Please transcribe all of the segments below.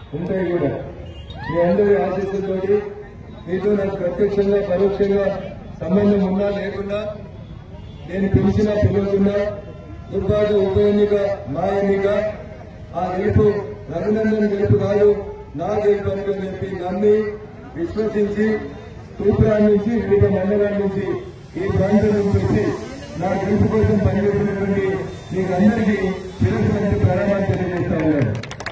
ఉంటాయి కూడా మీ అందరి ఆశీస్సులతోటి మీతో నాకు ప్రత్యక్షంగా పరోక్షంగా సంబంధం ఉన్నా లేకున్నా నేను పిలిచిన పిలువకున్నా దుర్భాగ ఉప ఎన్నిక మా ఎన్నిక ఆ గెలుపు రఘునందన్ గెలుపు కాదు నా గెలుపు అని చెప్పి నమ్మి విశ్వసించి తూప్రాన్ నుంచి వివిధ మండలాల నుంచి ఈ ప్రాంతం నుంచి వచ్చి నా గెలుపు కోసం పనిచేస్తున్నటువంటి మీకందరికీ శిరస్సు నుంచి ప్రణామాలు తెలియజేస్తా ఉన్నాను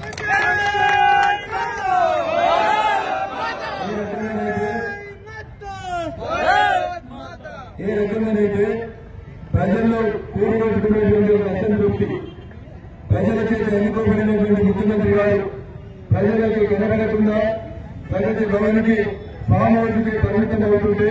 ఏ రకంగానైతే ఏ రకంగానైతే ప్రజల్లో కూడగట్టుకునేటువంటి ఒక అసంతృప్తి ప్రజల చేత ఎన్నుకోబడినటువంటి ముఖ్యమంత్రి గారు ప్రజలకి కనబడకుండా ప్రగతి భవన్కి ఫామ్ హౌస్ కి పరిమితం అవుతుంటే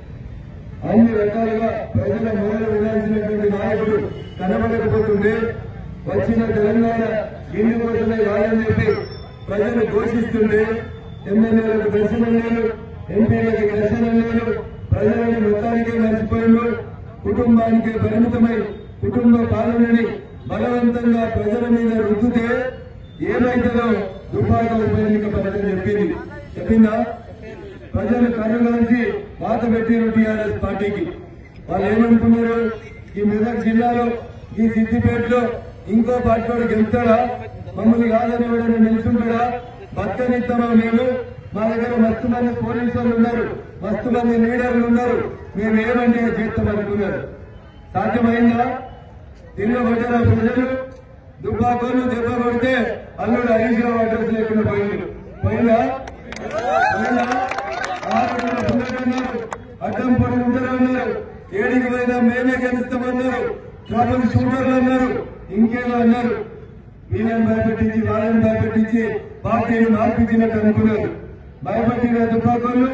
అన్ని రకాలుగా ప్రజల మొదలు వినాల్సినటువంటి నాయకుడు కనబడకపోతుంటే వచ్చిన తెలంగాణ ఇంటి కోసమే కాదని చెప్పి ప్రజలు ఘోషిస్తుంటే ఎమ్మెల్యేలకు దర్శనం లేదు ఎంపీలకు దర్శనం లేదు ప్రజలను మొత్తానికే మర్చిపోయిండు కుటుంబానికి పరిమితమై కుటుంబ పాలనని బలవంతంగా ప్రజల మీద రుద్దుతే ఏమైతుందో దుర్భాగ్య ఉప ఎన్నిక పథకం చెప్పింది చెప్పిందా ప్రజలు కనుగొంచి వాత పెట్టిరు టీఆర్ఎస్ పార్టీకి వాళ్ళు ఏమనుకున్నారు ఈ మెదక్ జిల్లాలో ఈ సిద్దిపేటలో ఇంకో పార్టీ వాడు గెలుస్తాడా మమ్మల్ని కాదని ఎవడన్నా నిలుచుంటాడా బతకనిస్తామా మేము మా దగ్గర మస్తు మంది పోలీసు వాళ్ళు ఉన్నారు మస్తు మంది లీడర్లు ఉన్నారు మేము ఏమంటే చేస్తాం అనుకున్నారు సాధ్యమైందా తిరగబడ్డారా ప్రజలు దుబ్బాకోలు దెబ్బ కొడితే అల్లుడు హరీష్ రావు అడ్రస్ లేకుండా పోయింది పోయిందా పోయిందా ఆరుగురు పిల్లలు ఉన్నారు అడ్డం పొడి ఉంటారు అన్నారు ఏడికి పోయినా మేమే గెలుస్తామన్నారు ట్రబుల్ షూటర్లు అన్నారు ఇంకేమో అన్నారు వీళ్ళని భయపెట్టించి వాళ్ళని భయపెట్టించి పార్టీని మార్పించినట్టు అనుకున్నారు భయపెట్టిన దుబ్బాకోళ్ళు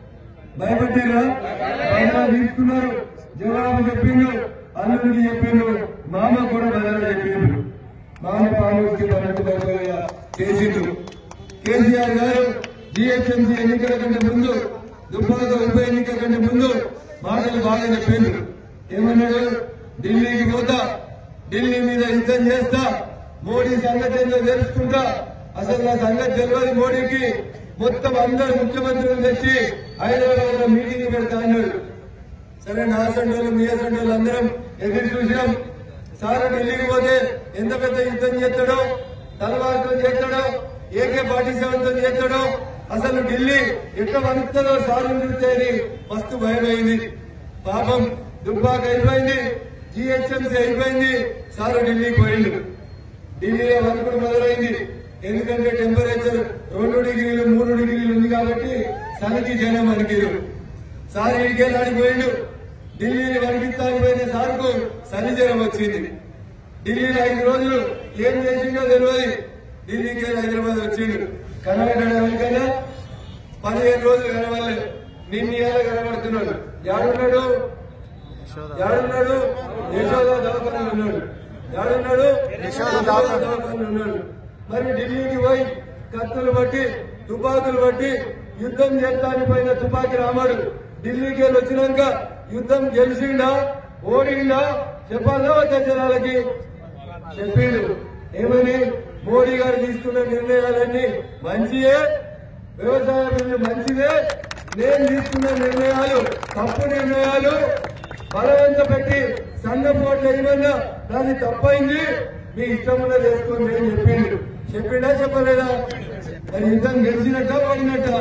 భయపెట్టిరా బయట తీసుకున్నారు జవాబు చెప్పిండు అల్లుడికి చెప్పిండు మామ కూడా బయట చెప్పిండు మామ పాముకి పన్నెండు చేసిండు కేసీఆర్ గారు జిహెచ్ఎంసీ ఎన్నికల కంటే ముందు దుబ్బాక ఉప ఎన్నిక కంటే ముందు మాటలు బాగా చెప్పిండు ఏమన్నాడు ఢిల్లీకి పోతా ఢిల్లీ మీద యుద్ధం చేస్తా మోడీ సంగతి ఏందో తెలుసుకుంటా అసలు నా సంగతి తెలియదు మోడీకి మొత్తం అందరు ముఖ్యమంత్రులు తెచ్చి హైదరాబాద్ లో మీటింగ్ పెడతా అన్నాడు సరే నా సంటోళ్ళు మీ సంటోళ్ళు అందరం ఎదురు చూసినాం సార్ ఢిల్లీకి పోతే ఎంత పెద్ద యుద్ధం చేస్తాడో తలవారుతో చేస్తాడో ఏకే ఫార్టీ సెవెన్ తో చేస్తాడో అసలు ఢిల్లీ ఎట్లా వణుకుతుందో సార్లు చూస్తే అని మస్తు భయమైంది పాపం దుబ్బాక అయిపోయింది జిహెచ్ఎంసీ అయిపోయింది సారు ఢిల్లీకి పోయిండు ఢిల్లీలో వణుకుడు మొదలైంది ఎందుకంటే టెంపరేచర్ రెండు డిగ్రీలు మూడు డిగ్రీలు ఉంది కాబట్టి సనికి జనం వణికిరు సార్ ఇడికెళ్ళి పోయిండు ఢిల్లీని వణికిస్తానికి పోయిన సార్కు సని జ్వరం వచ్చింది ఢిల్లీలో ఐదు రోజులు ఏం చేసిండో తెలియదు ఢిల్లీకి వెళ్ళి హైదరాబాద్ వచ్చిండు కనబడ్డాడు ఎవరికైనా పదిహేను రోజులు కనబడలేదు నిన్న ఇవాళ కనబడుతున్నాడు ఎవడున్నాడు ఎవడున్నాడు యశోద దవాఖానలో ఉన్నాడు ఎవడున్నాడు యశోద దవాఖానలో ఉన్నాడు మరి ఢిల్లీకి పోయి కత్తులు బట్టి తుపాకులు బట్టి యుద్ధం చేస్తాని పోయిన తుపాకి రామాడు ఢిల్లీకి వెళ్ళి వచ్చినాక యుద్ధం గెలిచిండా ఓడిండా చెప్పాలా వద్దా జనాలకి చెప్పిండు ఏమని మోడీ గారు తీసుకున్న నిర్ణయాలన్నీ మంచియే వ్యవసాయ బిల్లు మంచిదే నేను తీసుకున్న నిర్ణయాలు తప్పు నిర్ణయాలు బలవంత పెట్టి సంఘం ఓట్లు వేయమన్నా దాన్ని తప్పైంది మీ ఇష్టం ఉన్నది చేసుకోండి అని చెప్పిండు చెప్పిండా చెప్పలేదా మరి యుద్ధం గెలిచినట్ట ఓడినట్ట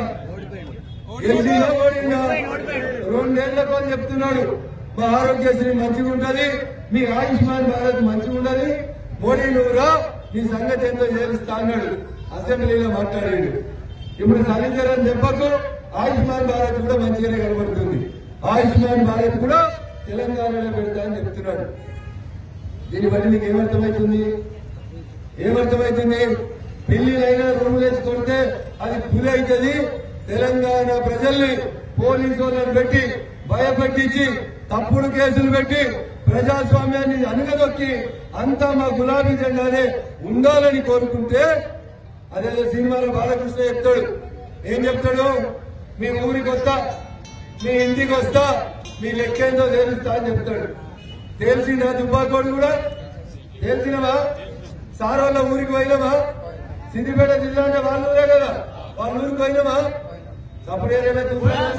గెలిచిందా ఓడిందా రెండేళ్లకు అని చెప్తున్నాడు మా ఆరోగ్యశ్రీ మంచిగా ఉంటది మీ ఆయుష్మాన్ భారత్ మంచిగా ఉంటది మోడీ నువ్వు రా నీ సంగతి ఎంతో చేరుస్తా అన్నాడు అసెంబ్లీలో మాట్లాడాడు ఇప్పుడు సరిచరని దెబ్బకు ఆయుష్మాన్ భారత్ కూడా మంచిగానే కనబడుతుంది ఆయుష్మాన్ భారత్ కూడా తెలంగాణలో పెడతా అని చెప్తున్నాడు దీన్ని బట్టి మీకు ఏమర్థమవుతుంది ఏమర్థమవుతుంది పెళ్లిలైనా రూములు వేసి కొడితే అది పులి అవుతుంది తెలంగాణ ప్రజల్ని పోలీసు వాళ్ళని పెట్టి భయపెట్టించి తప్పుడు కేసులు పెట్టి ప్రజాస్వామ్యాన్ని అనగదొక్కి అంతా మా గులాబీ జెండానే ఉండాలని కోరుకుంటే అదేదో సినిమాలో బాలకృష్ణ చెప్తాడు ఏం చెప్తాడు మీ ఊరికి వస్తా మీ ఇంటికి వస్తా మీ లెక్కేందో తేలుస్తా అని చెప్తాడు తేల్చిందా దుబ్బాకోడు కూడా తేల్చినవా సార్ వాళ్ళ ఊరికి పోయినావా సిద్దిపేట జిల్లా అంటే వాళ్ళ ఊరే కదా వాళ్ళ ఊరికి పోయినామా అప్పుడు ఏదైనా తుఫాను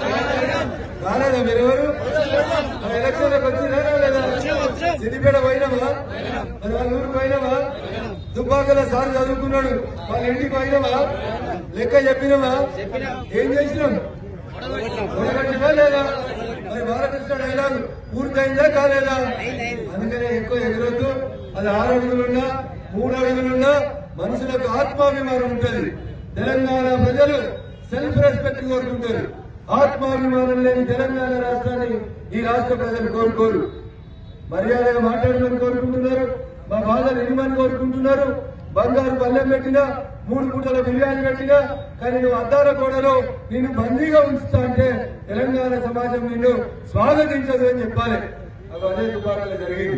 రాలేదా మీరెవరు మన ఎలక్షన్ లోకి వచ్చినా లేదా సిద్దిపేట పోయినామా మరి వాళ్ళ ఊరికి పోయినామా దుబ్బాకల సార్ చదువుకున్నాడు వాళ్ళ ఇంటికి పోయినామా లెక్క చెప్పినామా ఏం చేసినాం ఉడగట్టినా లేదా మరి బాలకృష్ణ డైలాగ్ పూర్తయిందా కాలేదా అందుకనే ఎక్కువ ఎగరొద్దు అది ఆరు అడుగులున్నా మూడు అడుగులున్నా మనుషులకు ఆత్మాభిమానం ఉంటది తెలంగాణ ప్రజలు సెల్ఫ్ రెస్పెక్ట్ కోరుకుంటారు ఆత్మాభిమానం లేని తెలంగాణ రాష్ట్రాన్ని ఈ రాష్ట్ర ప్రజలు కోరుకోరు మర్యాదగా మాట్లాడమని కోరుకుంటున్నారు మా బాధలు ఇవ్వమని కోరుకుంటున్నారు బంగారు పల్లెం పెట్టినా మూడు పూటల బిర్యానీ పెట్టినా కానీ నువ్వు అద్దాల గోడలో నిన్ను బందీగా ఉంచుతా అంటే తెలంగాణ సమాజం నిన్ను స్వాగతించదు అని చెప్పాలి అది అదే దుబారాలు జరిగింది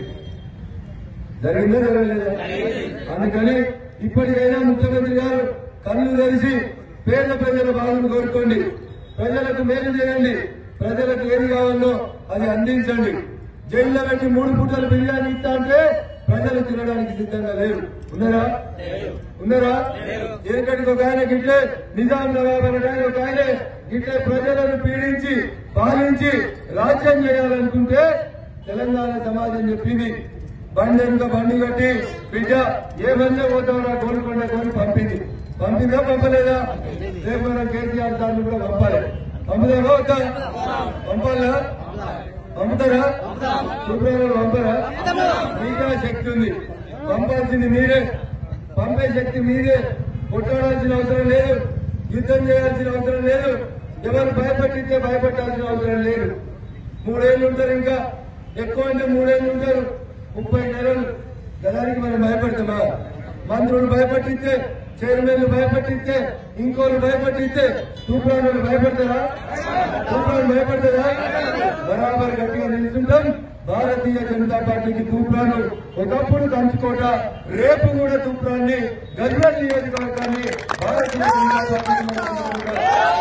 జరిగిందా జరగలేదా అందుకని ఇప్పటికైనా ముఖ్యమంత్రి గారు కళ్ళు తెరిచి పేద ప్రజల బాధను కోరుకోండి ప్రజలకు మేలు చేయండి ప్రజలకు ఏది కావాలో అది అందించండి జైల్లో పెట్టి మూడు పూటలు బిర్యానీ ఇస్తా అంటే ప్రజలు తినడానికి సిద్ధంగా లేరు ఉన్నారా ఉన్నారా ఎందుకంటే ఒక ఆయన గిట్లే నిజాం నవాబ్ అనే ఆయన ఒక ఆయన గిట్లే ప్రజలను పీడించి పాలించి రాజ్యం చేయాలనుకుంటే తెలంగాణ సమాజం చెప్పింది బండి వెనుక బండి కట్టి బిడ్డ ఏ బండి పోతామో కోరుకుండా కొని పంపింది పంపిందా పంపలేదా రేపు మనం కేసీఆర్ సార్లు కూడా పంపాలి పంపుదామా వద్దా పంపాలా పంపుతారా సూపర్ పంపరా మీకా శక్తి ఉంది పంపాల్సింది మీరే పంపే శక్తి మీరే కొట్టాడాల్సిన అవసరం లేదు యుద్ధం చేయాల్సిన అవసరం లేదు ఎవరు భయపెట్టిస్తే భయపెట్టాల్సిన అవసరం లేదు మూడేళ్లు ఉంటారు ఇంకా ఎక్కువ అంటే మూడేళ్లు ఉంటారు ముప్పై నెలలు గదానికి మనం భయపెడతామా మంత్రులు భయపెట్టిస్తే చైర్మన్లు భయపెట్టిస్తే ఇంకోళ్ళు భయపెట్టిస్తే తూప్రాణులు భయపెడతారా తూప్రాణులు భయపెడతారా బరాబర్ గట్టిగా నిలుచుంటాం భారతీయ జనతా పార్టీకి తూప్రాను ఒకప్పుడు కంచుకోట రేపు కూడా తూప్రాన్ని గజ్వల్ నియోజకవర్గాన్ని భారతీయ జనతా పార్టీ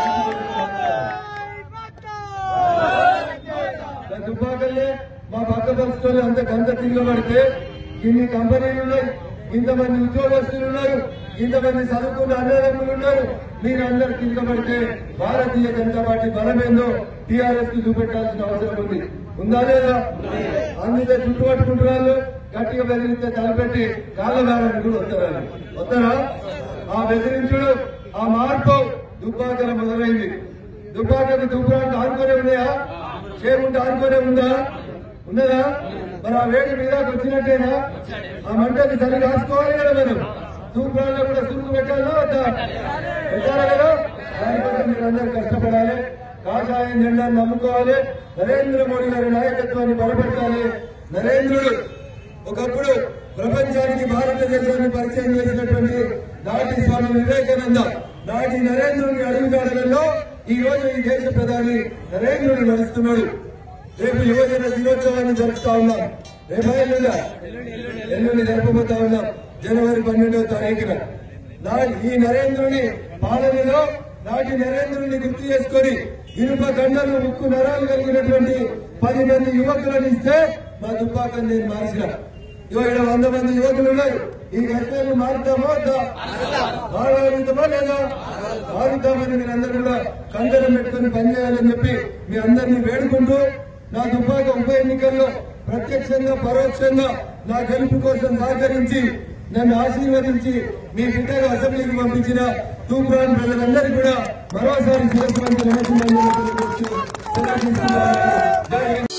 దుబ్బాకల్లే మా పక్క పరిస్థితులు అంత గంత తిరగబడితే ఇన్ని కంపెనీలు ఉన్నాయి ఇంతమంది ఉద్యోగస్తులు ఉన్నారు ఇంతమంది చదువుకున్న అన్నదమ్ములు ఉన్నారు మీరందరూ తిరగబడితే భారతీయ జనతా పార్టీ బలమేందో టీఆర్ఎస్ కి చూపెట్టాల్సిన అవసరం ఉంది ఉందా లేదా అందుకే చుట్టుపట్టుకుంటున్నారు గట్టిగా బెదిరిస్తే తలపెట్టి కాళ్ళ వేలానికి కూడా వస్తారు వస్తారా ఆ బెదిరించుడు ఆ మార్పు దుబ్బాకల మొదలైంది దుబ్బాకలు దుబ్బాకు ఆడుకునే ఉన్నాయా చేరుంటే ఆడుకునే ఉందా ఉన్నదా మరి ఆ వేడి మీద వచ్చినట్టేనా ఆ మంటని సరి రాసుకోవాలి కదా మనం తూర్పులో కూడా సురుకు పెట్టాలా వద్దా పెట్టాలా కదా దానికోసం మీరు అందరూ కష్టపడాలి కాషాయం జెండాన్ని నమ్ముకోవాలి నరేంద్ర మోడీ గారి నాయకత్వాన్ని బలపరచాలి నరేంద్రుడు ఒకప్పుడు ప్రపంచానికి భారతదేశాన్ని పరిచయం చేసినటువంటి నాటి స్వామి వివేకానంద నాటి నరేంద్రుని అడుగుజాడలలో ఈ రోజు ఈ దేశ ప్రధాని నరేంద్రుడు నడుస్తున్నాడు రేపు యువజన దినోత్సవాన్ని జరుపుతా ఉన్నాం రేపా ఎల్లుండా ఎల్లుండి జరపబోతా ఉన్నాం జనవరి పన్నెండవ తారీఖున నా ఈ నరేంద్రుని పాలనలో నాటి నరేంద్రుని గుర్తు చేసుకొని ఇనుప గంటలు ముక్కు నరాలు కలిగినటువంటి పది మంది యువకులను ఇస్తే మా దుబ్బాకని నేను మార్చిన ఇగో ఇక్కడ వంద మంది యువకులు ఉన్నారు ఈ కష్టాన్ని మారుతామో వద్దా? మారగలుగుతామా లేదా మారుతామని మీరందరూ కూడా కంకణం పెట్టుకుని పనిచేయాలని చెప్పి మీ అందరినీ వేడుకుంటూ నా దుబ్బాక ఉప ఎన్నికల్లో ప్రత్యక్షంగా పరోక్షంగా నా గెలుపు కోసం సహకరించి నన్ను ఆశీర్వదించి మీ బిడ్డగా అసెంబ్లీకి పంపించిన తూప్రాన్ ప్రజలందరికీ కూడా మరోసారి శిరస్సు వందలు నమస్కారాలు తెలియజేస్తూ సెలవు తీసుకుంటున్నాను. జై హింద్.